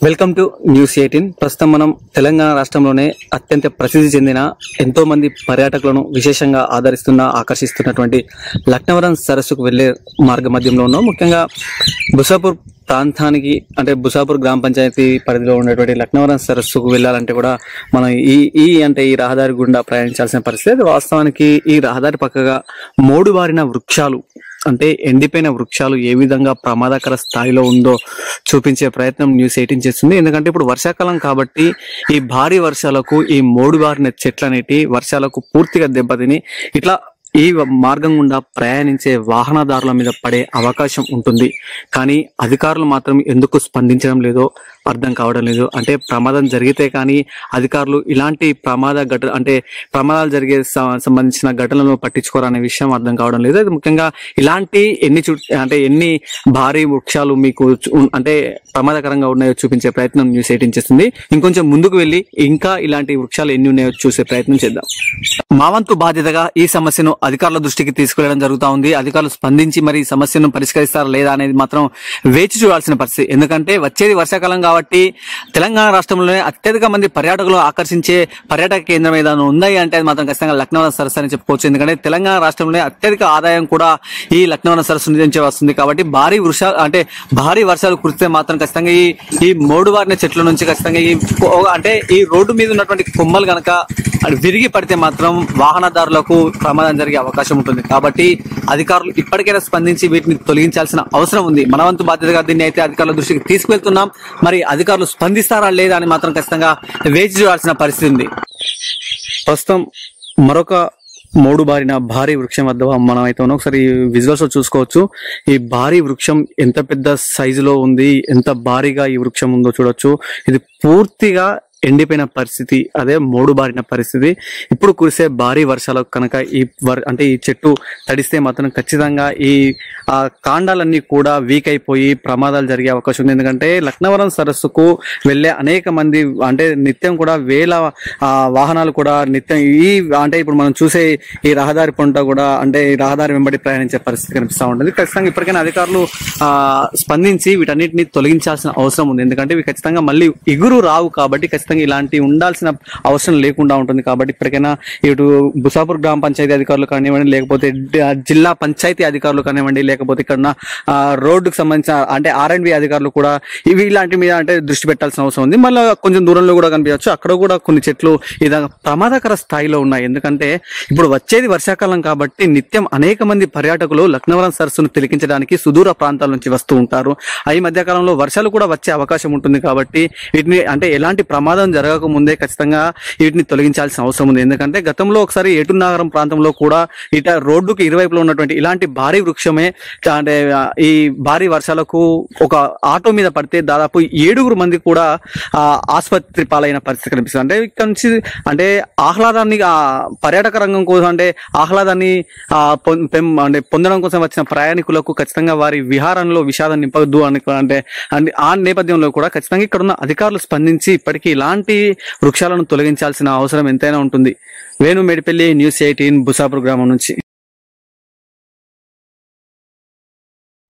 welcome to news eighteen ప్రస్తుతం మనం తెలంగాణ రాష్ట్రంలోనే అత్యంత ప్రసిద్ధి చెందిన ఎంతో మంది పర్యాటకులను విశేషంగా ఆదరిస్తున్న ఆకర్షిస్తున్నటువంటి లక్నవరం సరస్సుకు వెళ్లే మార్గ మధ్యంలో ఉన్నాం ముఖ్యంగా బుసాపూర్ ప్రాంతానికి అంటే బుసాపూర్ గ్రామ పంచాయతీ పరిధిలో ఉన్నటువంటి లక్నవరం సరస్సుకు వెళ్ళాలంటే కూడా మనం ఈ ఈ అంటే ఈ రహదారి గుండా ప్రయాణించాల్సిన పరిస్థితి వాస్తవానికి ఈ రహదారి పక్కగా మూడు బారిన వృక్షాలు అంటే ఎండిపోయిన వృక్షాలు ఏ విధంగా ప్రమాదకర స్థాయిలో ఉందో చూపించే ప్రయత్నం న్యూస్ ఎయిటీన్ చేస్తుంది ఎందుకంటే ఇప్పుడు వర్షాకాలం కాబట్టి ఈ భారీ వర్షాలకు ఈ మోడు బారిన చెట్లు అనేటి వర్షాలకు పూర్తిగా దెబ్బతిని ఇట్లా ఈ మార్గం గుండా ప్రయాణించే వాహనదారుల మీద పడే అవకాశం ఉంటుంది కానీ అధికారులు మాత్రం ఎందుకు స్పందించడం లేదో అర్థం కావడం లేదు అంటే ప్రమాదం జరిగితే కానీ అధికారులు ఇలాంటి ప్రమాద ఘట అంటే ప్రమాదాలు జరిగే స- సంబంధించిన ఘటనలను పట్టించుకోరనే విషయం అర్థం కావడం లేదు అది ముఖ్యంగా ఇలాంటి ఎన్ని చు అంటే ఎన్ని భారీ వృక్షాలు మీకు చు- ఉన్- అంటే ప్రమాదకరంగా ఉన్నాయో చూపించే ప్రయత్నం న్యూస్ ఎయిటీన్ చేస్తుంది ఇంకొంచెం ముందుకు వెళ్ళి ఇంకా ఇలాంటి వృక్షాలు ఎన్ని ఉన్నాయో చూసే ప్రయత్నం చేద్దాం మా వంతు బాధ్యతగా ఈ సమస్యను అధికారుల దృష్టికి తీసుకెళ్లడం జరుగుతా ఉంది అధికారులు స్పందించి మరి ఈ సమస్యను పరిష్కరిస్తారా లేదా అనేది మాత్రం వేచి చూడాల్సిన పరిస్థితి ఎందుకంటే వచ్చేది వర్షాకాలం కాబట్టి తెలంగాణ రాష్ట్రంలోనే అత్యధిక మంది పర్యాటకులు ఆకర్షించే పర్యాటక కేంద్రం ఏదైనా ఉందని అంటే అది మాత్రం ఖచ్చితంగా లక్నవరం సరస్సు అని చెప్పుకోవచ్చు ఎందుకంటే తెలంగాణ రాష్ట్రంలోనే అత్యధిక ఆదాయం కూడా ఈ లక్నవరం సరస్సు నుంచి వస్తుంది కాబట్టి భారీ వృషాలు అంటే భారీ వర్షాలు కురిస్తే మాత్రం ఖచ్చితంగా ఈ ఈ మోడువారిన చెట్ల నుంచి ఖచ్చితంగా ఈ కొ- అంటే ఈ రోడ్డు మీద ఉన్నటువంటి కొమ్మలు గనక అది విరిగి పడితే మాత్రం వాహనదారులకు ప్రమాదం జరిగే అవకాశం ఉంటుంది కాబట్టి అధికారులు ఇప్పటికైనా స్పందించి వీటిని తొలగించాల్సిన అవసరం ఉంది మనవంతు బాధ్యతగా దీన్ని అయితే అధికారుల దృష్టికి తీసుకువెళ్తున్నాం మరి అధికారులు స్పందిస్తారా లేదా అని మాత్రం ఖచ్చితంగా వేచి చూడాల్సిన పరిస్థితి ఉంది ప్రస్తుతం మరొక మూడు బారిన భారీ వృక్షం వద్ద మనం అయితే ఉన్నాం ఒకసారి విజువల్స్ లో చూసుకోవచ్చు ఈ భారీ వృక్షం ఎంత పెద్ద సైజులో ఉంది ఎంత భారీగా ఈ వృక్షం ఉందో చూడొచ్చు ఇది పూర్తిగా ఎండిపోయిన పరిస్థితి అదే మూడు బారిన పరిస్థితి ఇప్పుడు కురిసే భారీ వర్షాలకు కనుక ఈ వర్ అంటే ఈ చెట్టు తడిస్తే మాత్రం ఖచ్చితంగా ఈ ఆ కాండాలన్నీ కూడా వీక్ అయిపోయి ప్రమాదాలు జరిగే అవకాశం ఉంది ఎందుకంటే లక్నవరం సరస్సుకు వెళ్ళే అనేక మంది అంటే నిత్యం కూడా వేల ఆ, వాహనాలు కూడా నిత్యం ఈ అంటే ఇప్పుడు మనం చూసే ఈ రహదారి పంట కూడా అంటే ఈ రహదారి వెంబడి ప్రయాణించే పరిస్థితి కనిపిస్తూ ఉంటుంది ఖచ్చితంగా ఇప్పటికైనా అధికారులు ఆ, స్పందించి వీటన్నిటిని తొలగించాల్సిన అవసరం ఉంది ఎందుకంటే ఇవి ఖచ్చితంగా మళ్ళీ ఎగురు రావు కాబట్టి ఖచ్చితంగా ఇలాంటి ఉండాల్సిన అవసరం లేకుండా ఉంటుంది కాబట్టి ఇప్పటికైనా ఇటు బుసాపూర్ గ్రామ పంచాయతీ అధికారులు కానివ్వండి లేకపోతే డి- జిల్లా పంచాయతీ అధికారులు కానివ్వండి లేకపోతే ఇక్కడ ఉన్న, ఆ, రోడ్డుకు సంబంధించిన అంటే ఆర్ అండ్ బి అధికారులు కూడా ఇవి ఇలాంటి మీద అంటే దృష్టి పెట్టాల్సిన అవసరం ఉంది మళ్ళీ కొంచెం దూరంలో కూడా కనిపించవచ్చు అక్కడ కూడా కొన్ని చెట్లు ఇది ప్రమాదకర స్థాయిలో ఉన్నాయి ఎందుకంటే ఇప్పుడు వచ్చేది వర్షాకాలం కాబట్టి నిత్యం అనేక మంది పర్యాటకులు లక్నవరం సరస్సును తిలకించడానికి సుదూర ప్రాంతాల నుంచి వస్తూ ఉంటారు ఆ ఈ మధ్య కాలంలో వర్షాలు కూడా వచ్చే అవకాశం ఉంటుంది కాబట్టి వీటిని అంటే ఎలాంటి ప్రమాదం జరగక ముందే ఖచ్చితంగా వీటిని తొలగించాల్సిన అవసరం ఉంది ఎందుకంటే గతంలో ఒకసారి ఏటునాగరం ప్రాంతంలో కూడా ఇట రోడ్డుకి ఇరువైపులో ఉన్నటువంటి ఇలాంటి భారీ వృక్షమే చా- అంటే ఆ, ఈ భారీ వర్షాలకు ఒక ఆటో మీద పడితే దాదాపు ఏడుగురు మంది కూడా ఆ, ఆసుపత్రి పాలైన పరిస్థితి కనిపిస్తుంది అంటే ఇక్కడ నుంచి అంటే ఆహ్లాదాన్ని ఆ, పర్యాటక రంగం కోసం అంటే ఆహ్లాదాన్ని ఆ, పొం- పెం- అంటే పొందడం కోసం వచ్చిన ప్రయాణికులకు ఖచ్చితంగా వారి విహారంలో విషాదం నింపద్దు అని అంటే అంటే ఆ నేపథ్యంలో కూడా ఖచ్చితంగా ఇక్కడ ఉన్న అధికారులు స్పందించి ఇప్పటికీ ఇలాంటి వృక్షాలను తొలగించాల్సిన అవసరం ఎంతైనా ఉంటుంది వేణు మేడిపల్లి న్యూస్ ఎయిటీన్ బుసాపూర్ గ్రామం నుంచి